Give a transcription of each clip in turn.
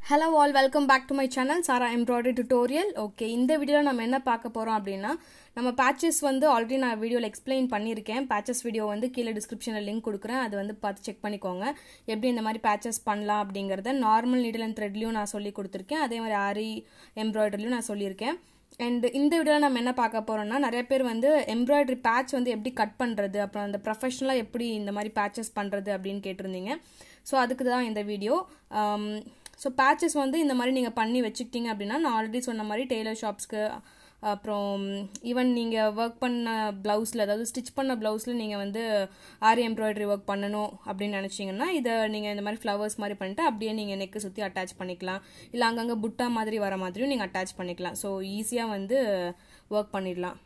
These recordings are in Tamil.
hello all welcome back to my channel Sara embroidery tutorial okay இந்த வீடியோவில் நம்ம என்ன பார்க்க போகிறோம் அப்படின்னா நம்ம பேச்சஸ் வந்து ஆல்ரெடி நான் வீடியோவில் எக்ஸ்பிளைன் பண்ணியிருக்கேன் பேச்சஸ் வீடியோ வந்து கீழே டிஸ்கிரிப்ஷனில் லிங்க் கொடுக்குறேன் அது வந்து பார்த்து செக் பண்ணிக்கோங்க எப்படி இந்த மாதிரி பேச்சஸ் பண்ணலாம் அப்படிங்கிறத நார்மல் நீடில் அண்ட் த்ரெட்லையும் நான் சொல்லி கொடுத்துருக்கேன் அதே மாதிரி ஆரி எம்ப்ராய்டரிலையும் நான் சொல்லியிருக்கேன் அண்ட் இந்த வீடியோவில் நம்ம என்ன பார்க்க போகிறோம்னா நிறைய பேர் வந்து எம்ப்ராய்டரி பேட்ச் வந்து எப்படி கட் பண்ணுறது அப்புறம் அந்த ப்ரொஃபஷனலாக எப்படி இந்த மாதிரி பேச்சஸ் பண்ணுறது அப்படின்னு கேட்டிருந்தீங்க ஸோ அதுக்கு தான் இந்த வீடியோ ஸோ பேச்சஸ் வந்து இந்த மாதிரி நீங்கள் பண்ணி வச்சுக்கிட்டீங்க அப்படின்னா நான் ஆல்ரெடி சொன்ன மாதிரி டெய்லர் ஷாப்ஸ்க்கு அப்புறம் ஈவன் நீங்கள் ஒர்க் பண்ண ப்ளவுஸில் அதாவது ஸ்டிச் பண்ண ப்ளவுஸில் நீங்கள் வந்து ஆரி எம்ப்ராய்டரி ஒர்க் பண்ணணும் அப்படின்னு நினச்சிங்கன்னா இதை நீங்கள் இந்த மாதிரி ஃப்ளவர்ஸ் மாதிரி பண்ணிட்டு அப்படியே நீங்கள் நெக்கு சுற்றி அட்டாச் பண்ணிக்கலாம் இல்லை அங்கங்கே புட்டா மாதிரி வர மாதிரியும் நீங்கள் அட்டாச் பண்ணிக்கலாம் ஸோ ஈஸியாக வந்து ஒர்க் பண்ணிடலாம்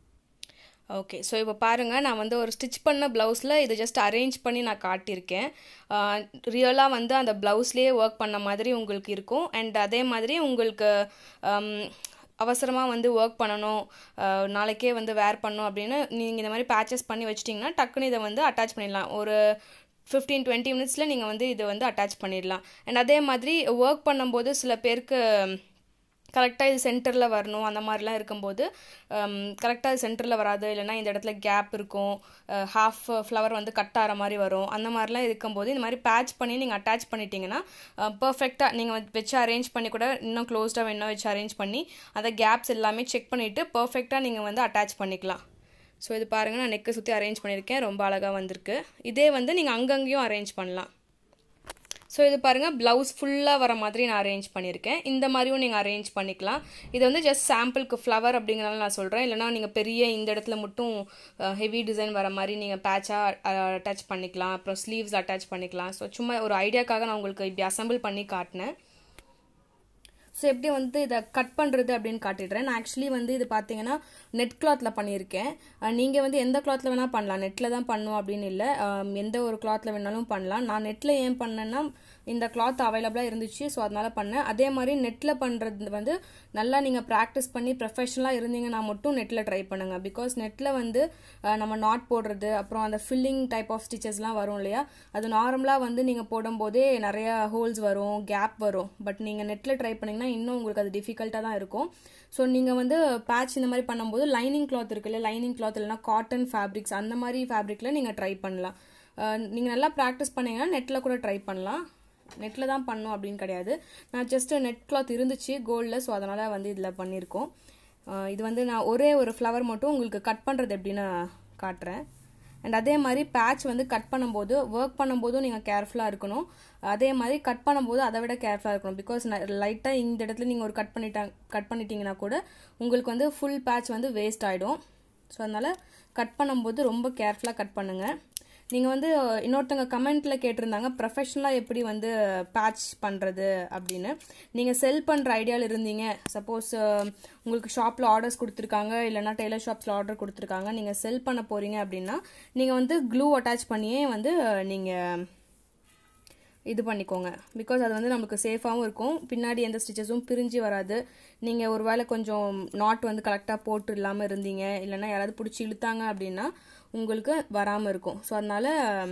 ஓகே ஸோ இப்போ பாருங்கள் நான் வந்து ஒரு ஸ்டிச் பண்ண ப்ளவுஸில் இதை ஜஸ்ட் அரேஞ்ச் பண்ணி நான் காட்டியிருக்கேன் ரியலாக வந்து அந்த ப்ளவுஸ்லேயே ஒர்க் பண்ண மாதிரி உங்களுக்கு இருக்கும் அண்ட் அதே மாதிரி உங்களுக்கு அவசரமாக வந்து ஒர்க் பண்ணணும் நாளைக்கே வந்து வேர் பண்ணணும் அப்படின்னு நீங்கள் இந்த மாதிரி பேச்சஸ் பண்ணி வச்சிட்டிங்கன்னா டக்குன்னு இதை வந்து அட்டாச் பண்ணிடலாம் ஒரு ஃபிஃப்டீன் டுவெண்ட்டி மினிட்ஸில் நீங்கள் வந்து இதை வந்து அட்டாச் பண்ணிடலாம் அண்ட் அதே மாதிரி ஒர்க் பண்ணும்போது சில பேருக்கு கரெக்டாக இது சென்டரில் வரணும் அந்த மாதிரிலாம் இருக்கும்போது கரெக்டாக இது சென்டரில் வராது இல்லைனா இந்த இடத்துல கேப் இருக்கும் ஹாஃப் ஃப்ளவர் வந்து கட் ஆகிற மாதிரி வரும் அந்த மாதிரிலாம் இருக்கும்போது இந்த மாதிரி பேட்ச் பண்ணி நீங்கள் அட்டாச் பண்ணிட்டீங்கன்னா பர்ஃபெக்டாக நீங்கள் வச்சு அரேஞ்ச் பண்ணி கூட இன்னும் க்ளோஸ்டாக வேணும் வச்சு அரேஞ்ச் பண்ணி அந்த கேப்ஸ் எல்லாமே செக் பண்ணிவிட்டு பர்ஃபெக்டாக நீங்கள் வந்து அட்டாச் பண்ணிக்கலாம் ஸோ இது பாருங்கள் நான் நெக்கை சுற்றி அரேஞ்ச் பண்ணியிருக்கேன் ரொம்ப அழகாக வந்திருக்கு இதே வந்து நீங்கள் அங்கங்கேயும் அரேஞ்ச் பண்ணலாம் ஸோ இது பாருங்கள் ப்ளவுஸ் ஃபுல்லாக வர மாதிரி நான் அரேஞ்ச் பண்ணியிருக்கேன் இந்த மாதிரியும் நீங்கள் அரேஞ்ச் பண்ணிக்கலாம் இது வந்து ஜஸ்ட் சாம்பிளுக்கு ஃப்ளவர் அப்படிங்கிறனால நான் சொல்கிறேன் இல்லைனா நீங்கள் பெரிய இந்த இடத்துல மட்டும் ஹெவி டிசைன் வர மாதிரி நீங்கள் பேட்சாக அட்டாச் பண்ணிக்கலாம் அப்புறம் ஸ்லீவ்ஸ் அட்டாச் பண்ணிக்கலாம் ஸோ சும்மா ஒரு ஐடியாக்காக நான் உங்களுக்கு இப்படி அசம்பிள் பண்ணி காட்டினேன் ஸோ எப்படி வந்து இதை கட் பண்ணுறது அப்படின்னு காட்டிடுறேன் நான் ஆக்சுவலி வந்து இது பார்த்தீங்கன்னா நெட் கிளாத்தில் பண்ணியிருக்கேன் நீங்கள் வந்து எந்த கிளாத்தில் வேணால் பண்ணலாம் நெட்டில் தான் பண்ணும் அப்படின்னு இல்லை எந்த ஒரு கிளாத்தில் வேணாலும் பண்ணலாம் நான் நெட்டில் ஏன் பண்ணேன்னா இந்த கிளாத் அவைலபிளாக இருந்துச்சு ஸோ அதனால் பண்ணேன் அதே மாதிரி நெட்டில் பண்ணுறது வந்து நல்லா நீங்கள் ப்ராக்டிஸ் பண்ணி ப்ரொஃபஷனலாக இருந்தீங்கன்னா மட்டும் நெட்டில் ட்ரை பண்ணுங்கள் பிகாஸ் நெட்டில் வந்து நம்ம நாட் போடுறது அப்புறம் அந்த ஃபில்லிங் டைப் ஆஃப் ஸ்டிச்சஸ்லாம் வரும் இல்லையா அது நார்மலாக வந்து நீங்கள் போடும்போதே நிறையா ஹோல்ஸ் வரும் கேப் வரும் பட் நீங்கள் நெட்டில் ட்ரை பண்ணிங்கன்னா இன்னும் உங்களுக்கு அது டிஃபிகல்ட்டாக தான் இருக்கும் ஸோ நீங்கள் வந்து பேட்ச் இந்த மாதிரி பண்ணும்போது லைனிங் கிளாத் இருக்கு இல்லையா லைனிங் கிளாத் இல்லைனா காட்டன் ஃபேப்ரிக்ஸ் அந்த மாதிரி ஃபேப்ரிக்கில் நீங்கள் ட்ரை பண்ணலாம் நீங்கள் நல்லா ப்ராக்டிஸ் பண்ணிங்கன்னா நெட்டில் கூட ட்ரை பண்ணலாம் நெட்டில் தான் பண்ணும் அப்படின்னு கிடையாது நான் ஜஸ்ட்டு நெட் கிளாத் இருந்துச்சு கோல்டில் ஸோ அதனால் வந்து இதில் பண்ணியிருக்கோம் இது வந்து நான் ஒரே ஒரு ஃப்ளவர் மட்டும் உங்களுக்கு கட் பண்ணுறது எப்படின்னு காட்டுறேன் அண்ட் அதே மாதிரி பேட்ச் வந்து கட் பண்ணும்போது ஒர்க் பண்ணும்போதும் நீங்கள் கேர்ஃபுல்லாக இருக்கணும் அதே மாதிரி கட் பண்ணும்போது அதை விட கேர்ஃபுல்லாக இருக்கணும் பிகாஸ் லைட்டாக இந்த இடத்துல நீங்கள் ஒரு கட் பண்ணிட்டாங்க கட் பண்ணிட்டீங்கன்னா கூட உங்களுக்கு வந்து ஃபுல் பேட்ச் வந்து வேஸ்ட் ஆகிடும் ஸோ அதனால் கட் பண்ணும்போது ரொம்ப கேர்ஃபுல்லாக கட் பண்ணுங்கள் நீங்கள் வந்து இன்னொருத்தவங்க கமெண்ட்டில் கேட்டிருந்தாங்க ப்ரொஃபஷ்னலாக எப்படி வந்து பேட்ச் பண்ணுறது அப்படின்னு நீங்கள் செல் பண்ணுற ஐடியாவில் இருந்தீங்க சப்போஸ் உங்களுக்கு ஷாப்பில் ஆர்டர்ஸ் கொடுத்துருக்காங்க இல்லைனா டெய்லர் ஷாப்ஸில் ஆர்டர் கொடுத்துருக்காங்க நீங்கள் செல் பண்ண போகிறீங்க அப்படின்னா நீங்கள் வந்து க்ளூ அட்டாச் பண்ணியே வந்து நீங்கள் இது பண்ணிக்கோங்க பிகாஸ் அது வந்து நமக்கு சேஃபாகவும் இருக்கும் பின்னாடி எந்த ஸ்டிச்சஸும் பிரிஞ்சு வராது நீங்கள் ஒரு வேளை கொஞ்சம் நாட் வந்து கரெக்டாக போட்டு இல்லாமல் இருந்தீங்க இல்லைனா யாராவது பிடிச்சி இழுத்தாங்க அப்படின்னா உங்களுக்கு வராமல் இருக்கும் ஸோ அதனால்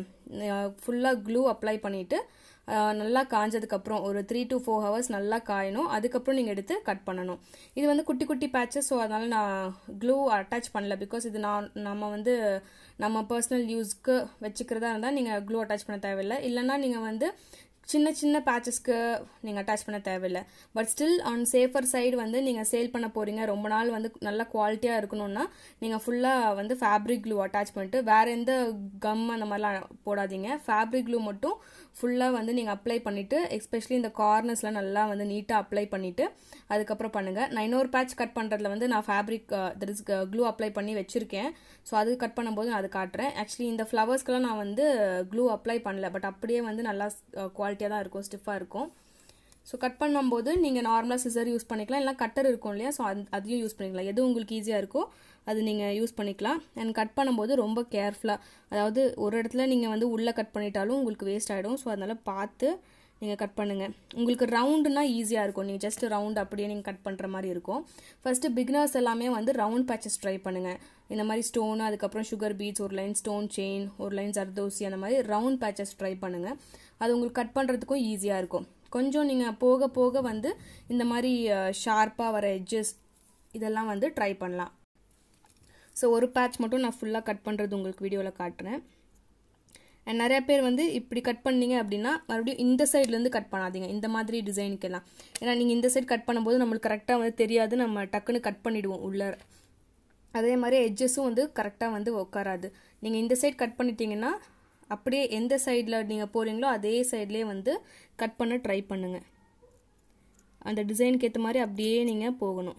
ஃபுல்லாக க்ளூ அப்ளை பண்ணிவிட்டு நல்லா காஞ்சதுக்கப்புறம் ஒரு த்ரீ டு ஃபோர் ஹவர்ஸ் நல்லா காயணும் அதுக்கப்புறம் நீங்கள் எடுத்து கட் பண்ணணும் இது வந்து குட்டி குட்டி பேட்சஸ் ஸோ அதனால் நான் க்ளூ அட்டாச் பண்ணல பிகாஸ் இது நான் நம்ம வந்து நம்ம பர்சனல் யூஸ்க்கு வச்சுக்கிறதா இருந்தால் நீங்கள் க்ளூ அட்டாச் பண்ண தேவையில்லை இல்லைனா நீங்கள் வந்து சின்ன சின்ன பேச்சஸ்க்கு நீங்கள் அட்டாச் பண்ண தேவையில்லை but still on safer side வந்து நீங்கள் சேல் பண்ண போகிறீங்க ரொம்ப நாள் வந்து நல்ல குவாலிட்டியாக இருக்கணும்னா நீங்கள் ஃபுல்லாக வந்து ஃபேப்ரிக் க்ளூ அட்டாச் பண்ணிட்டு வேறு எந்த கம் அந்த மாதிரிலாம் போடாதீங்க ஃபேப்ரிக் க்ளூ மட்டும் ஃபுல்லாக வந்து நீங்கள் அப்ளை பண்ணிவிட்டு எஸ்பெஷலி இந்த கார்னர்ஸ்லாம் நல்லா வந்து நீட்டாக அப்ளை பண்ணிவிட்டு அதுக்கப்புறம் பண்ணுங்கள் நான் இன்னொரு பேட்ச் கட் பண்ணுறதுல வந்து நான் fabric that is glue apply பண்ணி வச்சுருக்கேன் ஸோ அது கட் பண்ணும்போது நான் அது காட்டுறேன் ஆக்சுவலி இந்த ஃப்ளவர்ஸ்க்கெலாம் நான் வந்து க்ளூ அப்ளை பண்ணல பட் அப்படியே வந்து நல்லா குவாலிட்டியாக தான் இருக்கும் ஸ்டிஃபாக இருக்கும் ஸோ கட் பண்ணும்போது நீங்கள் நார்மலாக சிசர் யூஸ் பண்ணிக்கலாம் இல்லை கட்டர் இருக்கும் இல்லையா ஸோ அது அதையும் யூஸ் பண்ணிக்கலாம் எது உங்களுக்கு ஈஸியாக இருக்கோ அது நீங்கள் யூஸ் பண்ணிக்கலாம் அண்ட் கட் பண்ணும்போது ரொம்ப கேர்ஃபுல்லாக அதாவது ஒரு இடத்துல நீங்கள் வந்து உள்ளே கட் பண்ணிட்டாலும் உங்களுக்கு வேஸ்ட் ஆகிடும் ஸோ அதனால் பார்த்து நீங்கள் கட் பண்ணுங்கள் உங்களுக்கு ரவுண்டுனா ஈஸியாக இருக்கும் நீங்கள் ஜஸ்ட் ரவுண்ட் அப்படியே நீங்கள் கட் பண்ணுற மாதிரி இருக்கும் ஃபஸ்ட்டு பிகினர்ஸ் எல்லாமே வந்து ரவுண்ட் பேச்சஸ் ட்ரை பண்ணுங்கள் இந்த மாதிரி ஸ்டோன் அதுக்கப்புறம் சுகர் பீட்ஸ் ஒரு லைன் ஸ்டோன் செயின் ஒரு லைன் ஜர்தோசி அந்த மாதிரி ரவுண்ட் பேச்சஸ் ட்ரை பண்ணுங்கள் அது உங்களுக்கு கட் பண்ணுறதுக்கும் ஈஸியாக இருக்கும் கொஞ்சம் நீங்கள் போக போக வந்து இந்த மாதிரி ஷார்ப்பாக வர எட்ஜஸ் இதெல்லாம் வந்து ட்ரை பண்ணலாம் ஸோ ஒரு பேட்ச் மட்டும் நான் ஃபுல்லாக கட் பண்ணுறது உங்களுக்கு வீடியோவில் காட்டுறேன் அண்ட் நிறைய பேர் வந்து இப்படி கட் பண்ணீங்க அப்படின்னா மறுபடியும் இந்த சைட்லேருந்து கட் பண்ணாதீங்க இந்த மாதிரி டிசைனுக்கெல்லாம் ஏன்னா நீங்கள் இந்த சைட் கட் பண்ணும்போது நம்மளுக்கு கரெக்டாக வந்து தெரியாது நம்ம டக்குன்னு கட் பண்ணிவிடுவோம் உள்ள அதே மாதிரி எட்ஜஸும் வந்து கரெக்டாக வந்து உட்காராது நீங்கள் இந்த சைட் கட் பண்ணிட்டீங்கன்னா அப்படியே எந்த சைடில் நீங்கள் போகிறீங்களோ அதே சைட்லேயே வந்து கட் பண்ண ட்ரை பண்ணுங்கள் அந்த டிசைனுக்கு ஏற்ற மாதிரி அப்படியே நீங்கள் போகணும்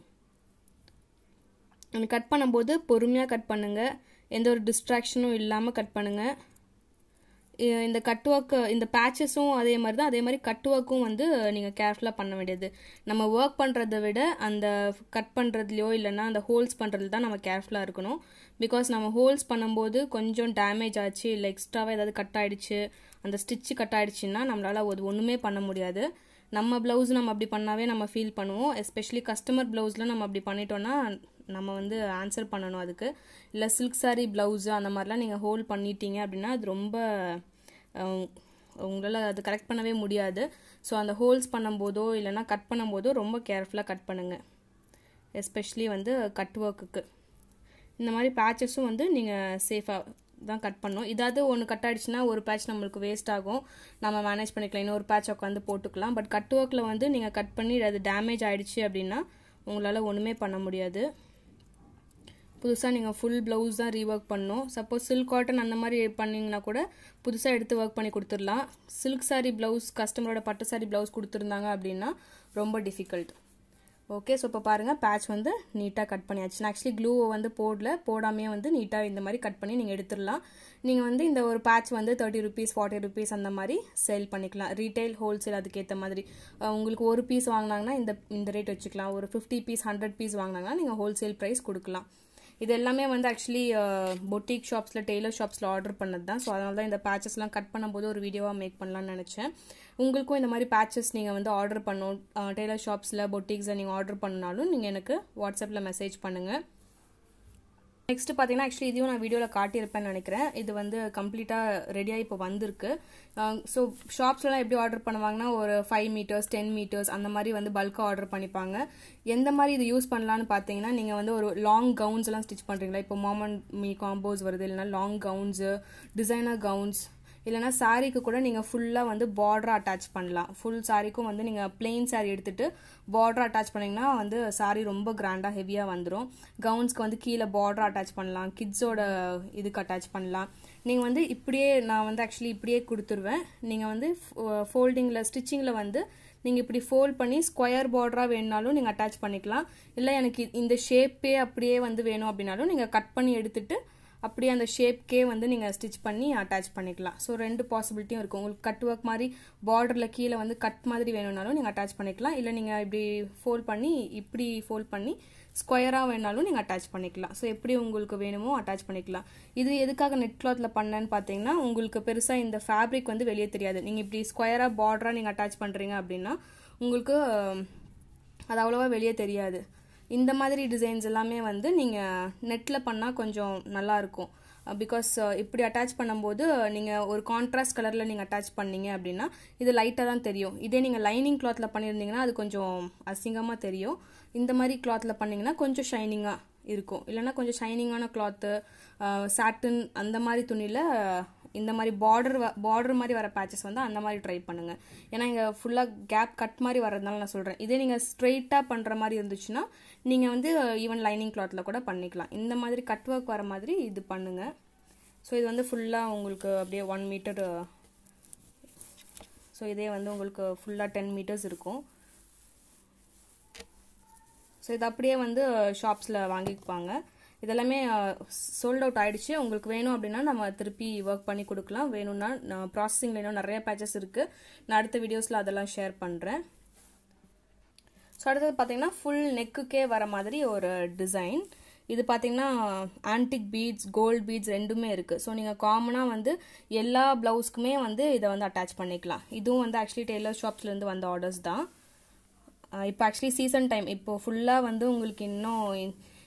கட் பண்ணும்போது பொறுமையாக கட் பண்ணுங்கள் எந்த ஒரு டிஸ்ட்ராக்ஷனும் இல்லாமல் கட் பண்ணுங்கள் இந்த கட் ஒர்க்கு இந்த பேச்சஸும் அதே மாதிரி தான் அதே மாதிரி கட் ஒர்க்கும் வந்து நீங்கள் கேர்ஃபுல்லாக பண்ண வேண்டியது நம்ம ஒர்க் பண்ணுறத விட அந்த கட் பண்ணுறதுலையோ இல்லைன்னா அந்த ஹோல்ஸ் பண்ணுறதுல தான் நம்ம கேர்ஃபுல்லாக இருக்கணும் பிகாஸ் நம்ம ஹோல்ஸ் பண்ணும்போது கொஞ்சம் டேமேஜ் ஆச்சு இல்லை எக்ஸ்ட்ராவாக ஏதாவது கட் ஆகிடுச்சு அந்த ஸ்டிச்சு கட் ஆகிடுச்சின்னா நம்மளால் அது ஒன்றுமே பண்ண முடியாது நம்ம ப்ளவுஸ் நம்ம அப்படி பண்ணாவே நம்ம ஃபீல் பண்ணுவோம் எஸ்பெஷலி கஸ்டமர் ப்ளவுஸில் நம்ம அப்படி பண்ணிட்டோன்னா நம்ம வந்து ஆன்சர் பண்ணணும் அதுக்கு இல்லை சில்க் சாரீ ப்ளவுஸு அந்த மாதிரிலாம் நீங்கள் ஹோல்ட் பண்ணிட்டீங்க அப்படின்னா அது ரொம்ப உங்களால் அது கரெக்ட் பண்ணவே முடியாது ஸோ அந்த ஹோல்ஸ் பண்ணும்போதோ இல்லைனா கட் பண்ணும்போதோ ரொம்ப கேர்ஃபுல்லாக கட் பண்ணுங்கள் எஸ்பெஷலி வந்து கட் ஒர்க்குக்கு இந்த மாதிரி பேச்சஸும் வந்து நீங்கள் சேஃபாக தான் கட் பண்ணணும் இதாவது ஒன்று கட் ஆகிடுச்சுன்னா ஒரு பேட்ச் நம்மளுக்கு வேஸ்ட் ஆகும் நம்ம மேனேஜ் பண்ணிக்கலாம் இன்னொரு பேட்ச் உட்காந்து போட்டுக்கலாம் பட் கட் ஒர்க்கில் வந்து நீங்கள் கட் பண்ணி அது டேமேஜ் ஆகிடுச்சு அப்படின்னா உங்களால் ஒன்றுமே பண்ண முடியாது புதுசாக நீங்கள் ஃபுல் ப்ளவுஸ் தான் ரீஒர்க் பண்ணணும் சப்போஸ் சில்க் காட்டன் அந்த மாதிரி பண்ணிங்கன்னா கூட புதுசாக எடுத்து ஒர்க் பண்ணி கொடுத்துடலாம் சில்க் சாரீ ப்ளவுஸ் கஸ்டமரோட பட்டு சாரீ ப்ளவுஸ் கொடுத்துருந்தாங்க அப்படின்னா ரொம்ப டிஃபிகல்ட் ஓகே ஸோ இப்போ பாருங்கள் பேட்ச் வந்து நீட்டாக கட் பண்ணியாச்சு நான் ஆக்சுவலி க்ளூவை வந்து போடல போடாமே வந்து நீட்டாக இந்த மாதிரி கட் பண்ணி நீங்கள் எடுத்துடலாம் நீங்கள் வந்து இந்த ஒரு பேட்ச் வந்து தேர்ட்டி ருபீஸ் ஃபார்ட்டி ருபீஸ் அந்த மாதிரி சேல் பண்ணிக்கலாம் ரீட்டைல் ஹோல்சேல் அதுக்கேற்ற மாதிரி உங்களுக்கு ஒரு பீஸ் வாங்கினாங்கன்னா இந்த இந்த ரேட் வச்சுக்கலாம் ஒரு ஃபிஃப்டி பீஸ் ஹண்ட்ரட் பீஸ் வாங்கினாங்கன்னா நீங்கள் ஹோல்சேல் ப்ரைஸ் கொடுக்கலாம் இது எல்லாமே வந்து ஆக்சுவலி பொட்டிக் ஷாப்ஸில் டெய்லர் ஷாப்ஸில் ஆர்டர் பண்ணது தான் ஸோ அதனால தான் இந்த பேச்சஸ்லாம் கட் பண்ணும்போது ஒரு வீடியோவாக மேக் பண்ணலாம்னு நினச்சேன் உங்களுக்கும் இந்த மாதிரி பேச்சஸ் நீங்கள் வந்து ஆர்டர் பண்ணணும் டெய்லர் ஷாப்ஸில் பொட்டிக்ஸை நீங்கள் ஆர்டர் பண்ணாலும் நீங்கள் எனக்கு வாட்ஸ்அப்பில் மெசேஜ் பண்ணுங்கள் நெக்ஸ்ட் பார்த்தீங்கன்னா ஆக்சுவலி இதையும் நான் வீடியோவில் காட்டியிருப்பேன்னு நினைக்கிறேன் இது வந்து கம்ப்ளீட்டாக ரெடியாக இப்போ வந்திருக்கு ஸோ ஷாப்ஸ்லாம் எப்படி ஆர்டர் பண்ணுவாங்கன்னா ஒரு ஃபைவ் மீட்டர்ஸ் டென் மீட்டர்ஸ் அந்த மாதிரி வந்து பல்காக ஆர்டர் பண்ணிப்பாங்க எந்த மாதிரி இது யூஸ் பண்ணலான்னு பார்த்தீங்கன்னா நீங்கள் வந்து ஒரு லாங் கவுன்ஸ் எல்லாம் ஸ்டிச் பண்ணுறீங்களா இப்போ மாமன் மீ காம்போஸ் வருது இல்லைனா லாங் கவுன்ஸு டிசைனர் கவுன்ஸ் இல்லைனா சாரீக்கு கூட நீங்கள் ஃபுல்லாக வந்து பார்டர் அட்டாச் பண்ணலாம் ஃபுல் சாரீக்கும் வந்து நீங்கள் பிளெயின் சாரீ எடுத்துகிட்டு பார்டர் அட்டாச் பண்ணிங்கன்னா வந்து சாரீ ரொம்ப கிராண்டாக ஹெவியாக வந்துடும் கவுன்ஸ்க்கு வந்து கீழே பார்டர் அட்டாச் பண்ணலாம் கிட்ஸோட இதுக்கு அட்டாச் பண்ணலாம் நீங்கள் வந்து இப்படியே நான் வந்து ஆக்சுவலி இப்படியே கொடுத்துருவேன் நீங்கள் வந்து ஃபோல்டிங்கில் ஸ்டிச்சிங்கில் வந்து நீங்கள் இப்படி ஃபோல்ட் பண்ணி ஸ்கொயர் பார்டராக வேணுனாலும் நீங்கள் அட்டாச் பண்ணிக்கலாம் இல்லை எனக்கு இந்த ஷேப்பே அப்படியே வந்து வேணும் அப்படின்னாலும் நீங்கள் கட் பண்ணி எடுத்துகிட்டு அப்படியே அந்த ஷேப்க்கே வந்து நீங்கள் ஸ்டிச் பண்ணி அட்டாச் பண்ணிக்கலாம் ஸோ ரெண்டு பாசிபிலிட்டியும் இருக்கும் உங்களுக்கு கட் ஒர்க் மாதிரி பார்டரில் கீழே வந்து கட் மாதிரி வேணும்னாலும் நீங்கள் அட்டாச் பண்ணிக்கலாம் இல்லை நீங்கள் இப்படி ஃபோல்ட் பண்ணி இப்படி ஃபோல்ட் பண்ணி ஸ்கொயராக வேணாலும் நீங்கள் அட்டாச் பண்ணிக்கலாம் ஸோ எப்படி உங்களுக்கு வேணுமோ அட்டாச் பண்ணிக்கலாம் இது எதுக்காக நெட் கிளாத்தில் பண்ணேன்னு பார்த்தீங்கன்னா உங்களுக்கு பெருசாக இந்த ஃபேப்ரிக் வந்து வெளியே தெரியாது நீங்கள் இப்படி ஸ்கொயராக பார்டராக நீங்கள் அட்டாச் பண்ணுறீங்க அப்படின்னா உங்களுக்கு அது அவ்வளோவா வெளியே தெரியாது இந்த மாதிரி டிசைன்ஸ் எல்லாமே வந்து நீங்கள் நெட்டில் பண்ணால் கொஞ்சம் நல்லாயிருக்கும் பிகாஸ் இப்படி அட்டாச் பண்ணும்போது நீங்கள் ஒரு கான்ட்ராஸ்ட் கலரில் நீங்கள் அட்டாச் பண்ணீங்க அப்படின்னா இது லைட்டாக தான் தெரியும் இதே நீங்கள் லைனிங் கிளாத்தில் பண்ணியிருந்தீங்கன்னா அது கொஞ்சம் அசிங்கமாக தெரியும் இந்த மாதிரி கிளாத்தில் பண்ணிங்கன்னா கொஞ்சம் ஷைனிங்காக இருக்கும் இல்லைனா கொஞ்சம் ஷைனிங்கான கிளாத்து சாட்டின் அந்த மாதிரி துணியில் இந்த மாதிரி பார்டர் பார்டர் மாதிரி வர பேச்சஸ் வந்து அந்த மாதிரி ட்ரை பண்ணுங்கள் ஏன்னா இங்கே ஃபுல்லாக கேப் கட் மாதிரி வர்றதுனால நான் சொல்கிறேன் இதே நீங்கள் ஸ்ட்ரெயிட்டாக பண்ணுற மாதிரி இருந்துச்சுன்னா நீங்கள் வந்து ஈவன் லைனிங் கிளாத்தில் கூட பண்ணிக்கலாம் இந்த மாதிரி கட் ஒர்க் வர மாதிரி இது பண்ணுங்கள் ஸோ இது வந்து ஃபுல்லாக உங்களுக்கு அப்படியே ஒன் மீட்டர் ஸோ இதே வந்து உங்களுக்கு ஃபுல்லாக டென் மீட்டர்ஸ் இருக்கும் ஸோ இது அப்படியே வந்து ஷாப்ஸில் வாங்கிக்குவாங்க இதெல்லாமே சோல்ட் அவுட் ஆகிடுச்சு உங்களுக்கு வேணும் அப்படின்னா நம்ம திருப்பி ஒர்க் பண்ணி கொடுக்கலாம் வேணும்னா நான் ப்ராசஸிங்கில் இன்னும் நிறைய பேச்சஸ் இருக்குது நான் அடுத்த வீடியோஸில் அதெல்லாம் ஷேர் பண்ணுறேன் ஸோ அடுத்தது பார்த்தீங்கன்னா ஃபுல் நெக்குக்கே வர மாதிரி ஒரு டிசைன் இது பார்த்தீங்கன்னா ஆன்டிக் பீட்ஸ் கோல்ட் பீட்ஸ் ரெண்டுமே இருக்குது ஸோ நீங்கள் காமனாக வந்து எல்லா ப்ளவுஸ்க்குமே வந்து இதை வந்து அட்டாச் பண்ணிக்கலாம் இதுவும் வந்து ஆக்சுவலி டெய்லர் ஷாப்ஸ்லேருந்து வந்த ஆர்டர்ஸ் தான் இப்போ ஆக்சுவலி சீசன் டைம் இப்போ ஃபுல்லாக வந்து உங்களுக்கு இன்னும்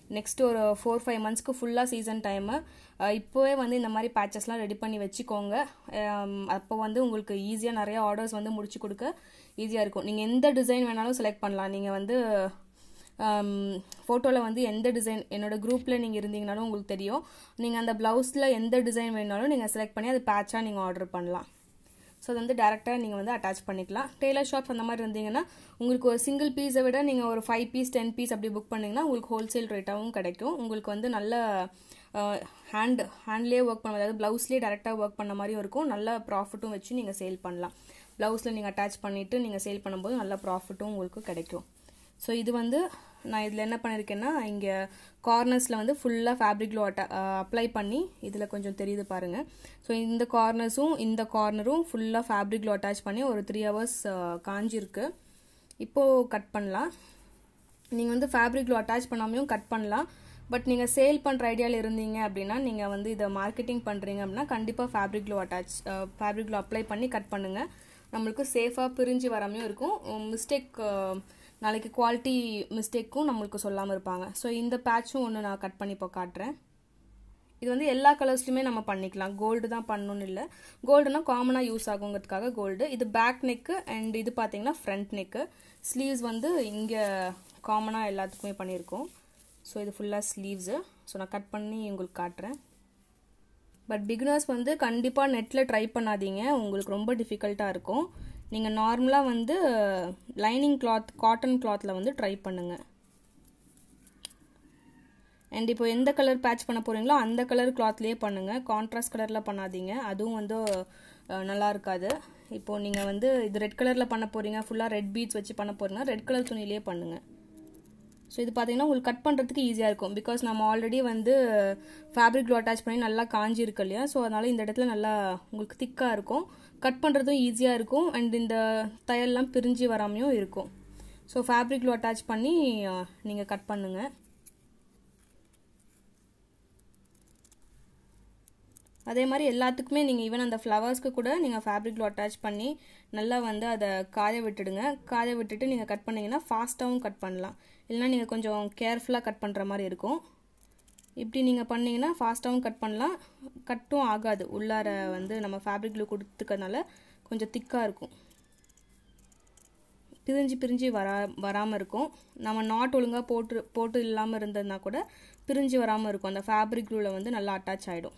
நெக்ஸ்ட் ஒரு ஃபோர் ஃபைவ் மந்த்ஸ்க்கு ஃபுல்லாக சீசன் டைமு இப்போவே வந்து இந்த மாதிரி பேச்சஸ்லாம் ரெடி பண்ணி வச்சுக்கோங்க அப்போ வந்து உங்களுக்கு ஈஸியாக நிறைய ஆர்டர்ஸ் வந்து முடிச்சு கொடுக்க ஈஸியாக இருக்கும் நீங்கள் எந்த டிசைன் வேணாலும் செலக்ட் பண்ணலாம் நீங்கள் வந்து ஃபோட்டோவில் வந்து எந்த டிசைன் என்னோட குரூப்பில் நீங்கள் இருந்தீங்கனாலும் உங்களுக்கு தெரியும் நீங்கள் அந்த ப்ளவுஸில் எந்த டிசைன் வேணாலும் நீங்கள் செலக்ட் பண்ணி அது பேட்சாக நீங்கள் ஆர்டர் பண்ணலாம் ஸோ அது வந்து டேரெக்டாக நீங்கள் வந்து அட்டாச் பண்ணிக்கலாம் டெய்லர் ஷாப்ஸ் அந்த மாதிரி இருந்தீங்கன்னா உங்களுக்கு ஒரு சிங்கிள் பீஸை விட நீங்கள் ஒரு ஃபைவ் பீஸ் டென் பீஸ் அப்படி புக் பண்ணிங்கன்னா உங்களுக்கு ஹோல்சேல் ரேட்டாகவும் கிடைக்கும் உங்களுக்கு வந்து நல்ல ஹேண்ட் ஹேண்ட்லேயே ஒர்க் பண்ண அதாவது ப்ளவுஸ்லேயே டேரெக்டாக ஒர்க் பண்ண மாதிரியும் இருக்கும் நல்ல ப்ராஃபிட்டும் வச்சு நீங்கள் சேல் பண்ணலாம் ப்ளவுஸில் நீங்கள் அட்டாச் பண்ணிவிட்டு நீங்கள் சேல் பண்ணும்போது நல்ல ப்ராஃபிட்டும் உங்களுக்கு கிடைக்கும் ஸோ இது வந்து நான் இதில் என்ன பண்ணியிருக்கேன்னா இங்கே கார்னர்ஸில் வந்து ஃபுல்லாக ஃபேப்ரிக் க்ளோ அட்டா அப்ளை பண்ணி இதில் கொஞ்சம் தெரியுது பாருங்கள் ஸோ இந்த கார்னர்ஸும் இந்த கார்னரும் ஃபுல்லாக ஃபேப்ரிக் க்ளோ அட்டாச் பண்ணி ஒரு த்ரீ ஹவர்ஸ் காஞ்சிருக்கு இப்போது கட் பண்ணலாம் நீங்கள் வந்து ஃபேப்ரிக் க்ளோ அட்டாச் பண்ணாமையும் கட் பண்ணலாம் பட் நீங்கள் சேல் பண்ணுற ஐடியாவில் இருந்தீங்க அப்படின்னா நீங்கள் வந்து இதை மார்க்கெட்டிங் பண்ணுறீங்க அப்படின்னா கண்டிப்பாக fabric glue attach fabric glue apply பண்ணி கட் பண்ணுங்கள் நம்மளுக்கு சேஃபாக பிரிஞ்சு வராமையும் இருக்கும் மிஸ்டேக் நாளைக்கு குவாலிட்டி மிஸ்டேக்கும் நம்மளுக்கு சொல்லாமல் இருப்பாங்க ஸோ இந்த பேட்சும் ஒன்று நான் கட் பண்ணி இப்போ காட்டுறேன் இது வந்து எல்லா கலர்ஸ்லையுமே நம்ம பண்ணிக்கலாம் கோல்டு தான் பண்ணணும்னு இல்லை கோல்டுனா காமனாக யூஸ் ஆகுங்கிறதுக்காக கோல்டு இது பேக் நெக்கு அண்ட் இது பார்த்தீங்கன்னா ஃப்ரண்ட் நெக்கு ஸ்லீவ்ஸ் வந்து இங்கே காமனாக எல்லாத்துக்குமே பண்ணியிருக்கோம் ஸோ இது ஃபுல்லாக ஸ்லீவ்ஸு ஸோ நான் கட் பண்ணி உங்களுக்கு காட்டுறேன் பட் பிகினர்ஸ் வந்து கண்டிப்பாக நெட்டில் ட்ரை பண்ணாதீங்க உங்களுக்கு ரொம்ப டிஃபிகல்ட்டாக இருக்கும் நீங்கள் நார்மலாக வந்து லைனிங் கிளாத் காட்டன் கிளாத்தில் வந்து ட்ரை பண்ணுங்கள் அண்ட் இப்போ எந்த கலர் பேட்ச் பண்ண போகிறீங்களோ அந்த கலர் கிளாத்லேயே பண்ணுங்கள் கான்ட்ராஸ்ட் கலரில் பண்ணாதீங்க அதுவும் வந்து நல்லா இருக்காது இப்போது நீங்கள் வந்து இது ரெட் கலரில் பண்ண போகிறீங்க ஃபுல்லாக ரெட் பீட்ஸ் வச்சு பண்ண போகிறீங்கன்னா ரெட் கலர் துணியிலே பண்ணுங்கள் ஸோ இது பார்த்தீங்கன்னா உங்களுக்கு கட் பண்ணுறதுக்கு ஈஸியாக இருக்கும் பிகாஸ் நம்ம ஆல்ரெடி வந்து ஃபேப்ரிக் க்ளோ அட்டாச் பண்ணி நல்லா காஞ்சி இருக்கு இல்லையா ஸோ அதனால் இந்த இடத்துல நல்லா உங்களுக்கு திக்காக இருக்கும் கட் பண்ணுறதும் ஈஸியாக இருக்கும் அண்ட் இந்த தையல்லாம் பிரிஞ்சு வராமையும் இருக்கும் ஸோ ஃபேப்ரிக் க்ளோ அட்டாச் பண்ணி நீங்கள் கட் பண்ணுங்கள் அதே மாதிரி எல்லாத்துக்குமே நீங்கள் ஈவன் அந்த ஃப்ளவர்ஸ்க்கு கூட நீங்கள் ஃபேப்ரிக் க்ளோ அட்டாச் பண்ணி நல்லா வந்து அதை காய விட்டுடுங்க காய விட்டுட்டு நீங்கள் கட் பண்ணிங்கன்னா ஃபாஸ்ட்டாகவும் கட் பண்ணலாம் இல்லைனா நீங்கள் கொஞ்சம் கேர்ஃபுல்லாக கட் பண்ணுற மாதிரி இருக்கும் இப்படி நீங்கள் பண்ணிங்கன்னா ஃபாஸ்ட்டாகவும் கட் பண்ணலாம் கட்டும் ஆகாது உள்ளார வந்து நம்ம ஃபேப்ரிக் க்ளூ கொடுத்துக்கறனால கொஞ்சம் திக்காக இருக்கும் பிரிஞ்சு பிரிஞ்சு வரா வராமல் இருக்கும் நம்ம நாட் ஒழுங்காக போட்டு போட்டு இல்லாமல் இருந்ததுனா கூட பிரிஞ்சு வராமல் இருக்கும் அந்த ஃபேப்ரிக் க்ளூவில் வந்து நல்லா அட்டாச் ஆகிடும்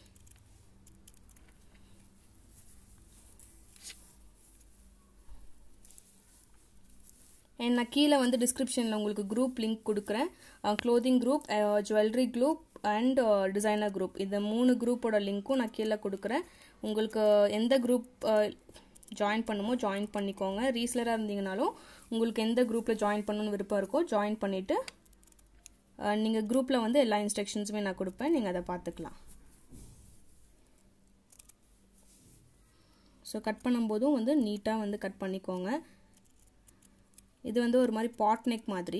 அண்ட் நான் கீழே வந்து டிஸ்கிரிப்ஷனில் உங்களுக்கு குரூப் லிங்க் கொடுக்குறேன் clothing group jewellery group and designer group இந்த மூணு குரூப்போட லிங்க்கும் நான் கீழே கொடுக்குறேன் உங்களுக்கு எந்த குரூப் ஜாயின் பண்ணுமோ ஜாயின் பண்ணிக்கோங்க ரீசலராக இருந்தீங்கனாலும் உங்களுக்கு எந்த குரூப்பில் ஜாயின் பண்ணணும்னு விருப்பம் இருக்கோ ஜாயின் பண்ணிவிட்டு நீங்கள் குரூப்பில் வந்து எல்லா இன்ஸ்ட்ரக்ஷன்ஸுமே நான் கொடுப்பேன் நீங்கள் அதை பார்த்துக்கலாம் ஸோ கட் பண்ணும்போதும் வந்து நீட்டாக வந்து கட் பண்ணிக்கோங்க இது வந்து ஒரு மாதிரி பாட் நெக் மாதிரி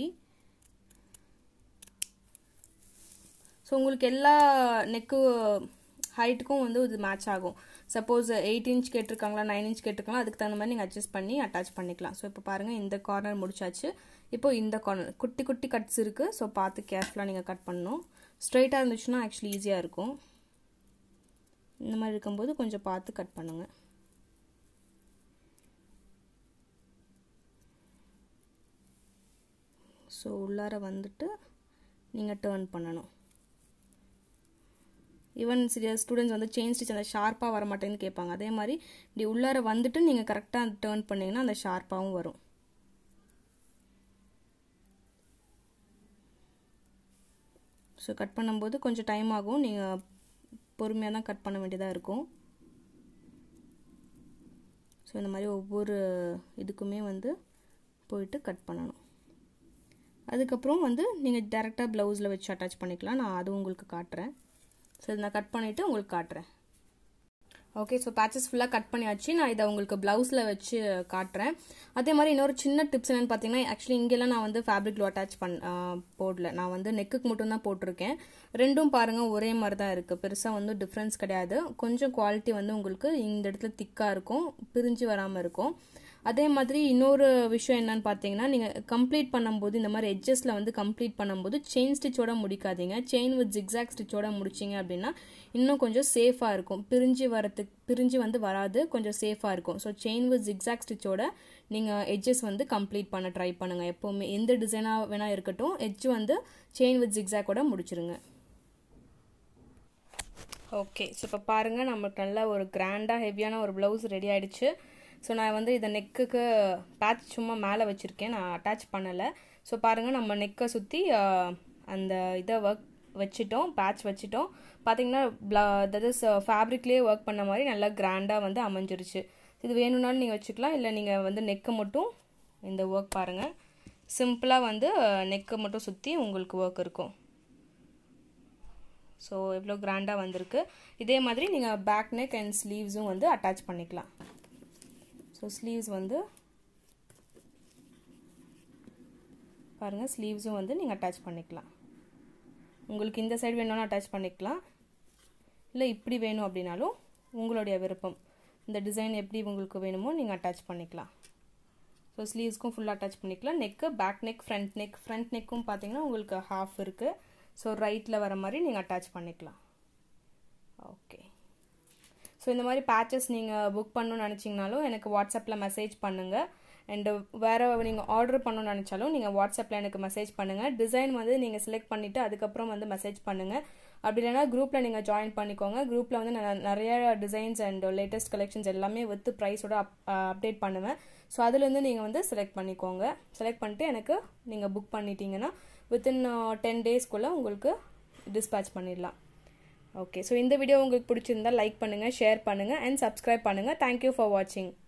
ஸோ உங்களுக்கு எல்லா நெக்கு ஹைட்டுக்கும் வந்து இது மேட்ச் ஆகும் சப்போஸ் எயிட் இன்ச் கேட்டிருக்காங்களா நைன் இன்ச் கேட்டிருக்காங்களா அதுக்கு தகுந்த மாதிரி நீங்கள் அட்ஜஸ்ட் பண்ணி அட்டாச் பண்ணிக்கலாம் ஸோ இப்போ பாருங்கள் இந்த கார்னர் முடிச்சாச்சு இப்போ இந்த கார்னர் குட்டி குட்டி கட்ஸ் இருக்குது ஸோ பார்த்து கேர்ஃபுல்லாக நீங்கள் கட் பண்ணணும் ஸ்ட்ரைட்டாக இருந்துச்சுன்னா ஆக்சுவலி ஈஸியாக இருக்கும் இந்த மாதிரி இருக்கும்போது கொஞ்சம் பார்த்து கட் பண்ணுங்கள் ஸோ உள்ளார வந்துட்டு நீங்கள் டேர்ன் பண்ணணும் ஈவன் சில ஸ்டூடெண்ட்ஸ் வந்து செயின் ஸ்டிச் அந்த ஷார்ப்பாக வர மாட்டேன்னு கேட்பாங்க அதே மாதிரி இப்படி உள்ளார வந்துட்டு நீங்கள் கரெக்டாக டேர்ன் பண்ணிங்கன்னா அந்த ஷார்ப்பாகவும் வரும் ஸோ கட் பண்ணும்போது கொஞ்சம் டைம் ஆகும் நீங்கள் பொறுமையாக தான் கட் பண்ண வேண்டியதாக இருக்கும் ஸோ இந்த மாதிரி ஒவ்வொரு இதுக்குமே வந்து போயிட்டு கட் பண்ணணும் அதுக்கப்புறம் வந்து நீங்கள் டேரெக்டாக ப்ளவுஸில் வச்சு அட்டாச் பண்ணிக்கலாம் நான் அது உங்களுக்கு காட்டுறேன் ஸோ இதை நான் கட் பண்ணிவிட்டு உங்களுக்கு காட்டுறேன் ஓகே ஸோ பேச்சஸ் ஃபுல்லாக கட் பண்ணியாச்சு நான் இதை உங்களுக்கு ப்ளவுஸில் வச்சு காட்டுறேன் அதே மாதிரி இன்னொரு சின்ன டிப்ஸ் என்னென்னு பார்த்தீங்கன்னா ஆக்சுவலி இங்கெல்லாம் நான் வந்து ஃபேப்ரிக் அட்டாச் பண் போடல நான் வந்து நெக்குக்கு மட்டும் தான் போட்டிருக்கேன் ரெண்டும் பாருங்கள் ஒரே மாதிரி தான் இருக்குது பெருசாக வந்து டிஃப்ரென்ஸ் கிடையாது கொஞ்சம் குவாலிட்டி வந்து உங்களுக்கு இந்த இடத்துல திக்காக இருக்கும் பிரிஞ்சு வராமல் இருக்கும் அதே மாதிரி இன்னொரு விஷயம் என்னன்னு பார்த்தீங்கன்னா நீங்கள் கம்ப்ளீட் பண்ணும்போது இந்த மாதிரி எட்ஜஸில் வந்து கம்ப்ளீட் பண்ணும்போது செயின் ஸ்டிச்சோட முடிக்காதீங்க செயின் வித் ஜிக்ஸாக் ஸ்டிச்சோட முடிச்சிங்க அப்படின்னா இன்னும் கொஞ்சம் சேஃபாக இருக்கும் பிரிஞ்சு வரத்துக்கு பிரிஞ்சு வந்து வராது கொஞ்சம் சேஃபாக இருக்கும் ஸோ செயின் வித் ஜிக்ஸாக் ஸ்டிச்சோட நீங்கள் எட்ஜஸ் வந்து கம்ப்ளீட் பண்ண ட்ரை பண்ணுங்கள் எப்போவுமே எந்த டிசைனாக வேணால் இருக்கட்டும் எட்ஜ் வந்து செயின் வித் ஜிக்ஸாக்கோட முடிச்சிருங்க ஓகே ஸோ இப்போ பாருங்கள் நமக்கு நல்ல ஒரு கிராண்டாக ஹெவியான ஒரு ப்ளவுஸ் ரெடி ஆகிடுச்சு ஸோ நான் வந்து இதை நெக்குக்கு பேட்ச் சும்மா மேலே வச்சுருக்கேன் நான் அட்டாச் பண்ணலை ஸோ பாருங்கள் நம்ம நெக்கை சுற்றி அந்த இதை ஒர்க் வச்சுட்டோம் பேட்ச் வச்சுட்டோம் பார்த்தீங்கன்னா ப்ளா தட் இஸ் ஃபேப்ரிக்லேயே ஒர்க் பண்ண மாதிரி நல்லா கிராண்டாக வந்து அமைஞ்சிருச்சு இது வேணும்னாலும் நீங்கள் வச்சுக்கலாம் இல்லை நீங்கள் வந்து நெக்கை மட்டும் இந்த ஒர்க் பாருங்கள் சிம்பிளாக வந்து நெக்கை மட்டும் சுற்றி உங்களுக்கு ஒர்க் இருக்கும் ஸோ எவ்வளோ கிராண்டாக வந்திருக்கு இதே மாதிரி நீங்கள் பேக் நெக் அண்ட் ஸ்லீவ்ஸும் வந்து அட்டாச் பண்ணிக்கலாம் ஸோ ஸ்லீவ்ஸ் வந்து பாருங்கள் ஸ்லீவ்ஸும் வந்து நீங்கள் அட்டாச் பண்ணிக்கலாம் உங்களுக்கு இந்த சைடு வேணும்னா அட்டாச் பண்ணிக்கலாம் இல்லை இப்படி வேணும் அப்படின்னாலும் உங்களுடைய விருப்பம் இந்த டிசைன் எப்படி உங்களுக்கு வேணுமோ நீங்கள் அட்டாச் பண்ணிக்கலாம் ஸோ ஸ்லீவ்ஸ்க்கும் ஃபுல்லாக அட்டாச் பண்ணிக்கலாம் neck back neck front neck front நெக்கும் பார்த்தீங்கன்னா உங்களுக்கு ஹாஃப் இருக்குது ஸோ ரைட்டில் வர மாதிரி நீங்கள் அட்டாச் பண்ணிக்கலாம் ஓகே ஸோ இந்த மாதிரி பேச்சஸ் நீங்கள் புக் பண்ணணும்னு நினச்சிங்கனாலும் எனக்கு வாட்ஸ்அப்பில் மெசேஜ் பண்ணுங்கள் அண்டு வேறு நீங்கள் ஆர்டர் பண்ணணும்னு நினச்சாலும் நீங்கள் வாட்ஸ்அப்பில் எனக்கு மெசேஜ் பண்ணுங்கள் டிசைன் வந்து நீங்கள் செலக்ட் பண்ணிவிட்டு அதுக்கப்புறம் வந்து மெசேஜ் பண்ணுங்கள் அப்படி இல்லைனா குரூப்பில் நீங்கள் ஜாயின் பண்ணிக்கோங்க குரூப்பில் வந்து நான் நிறைய டிசைன்ஸ் அண்ட் லேட்டஸ்ட் கலெக்ஷன்ஸ் எல்லாமே வித் ப்ரைஸோட அப் அப்டேட் பண்ணுவேன் ஸோ அதுலேருந்து நீங்கள் வந்து செலக்ட் பண்ணிக்கோங்க செலக்ட் பண்ணிட்டு எனக்கு நீங்கள் புக் பண்ணிட்டீங்கன்னா வித்தின் டென் டேஸ்க்குள்ளே உங்களுக்கு டிஸ்பேச் பண்ணிடலாம் ஓகே ஸோ இந்த வீடியோ உங்களுக்கு பிடிச்சிருந்தா லைக் பண்ணுங்கள் ஷேர் பண்ணுங்கள் அண்ட் சப்ஸ்கிரைப் பண்ணுங்கள் தேங்க்யூ ஃபார் வாட்சிங்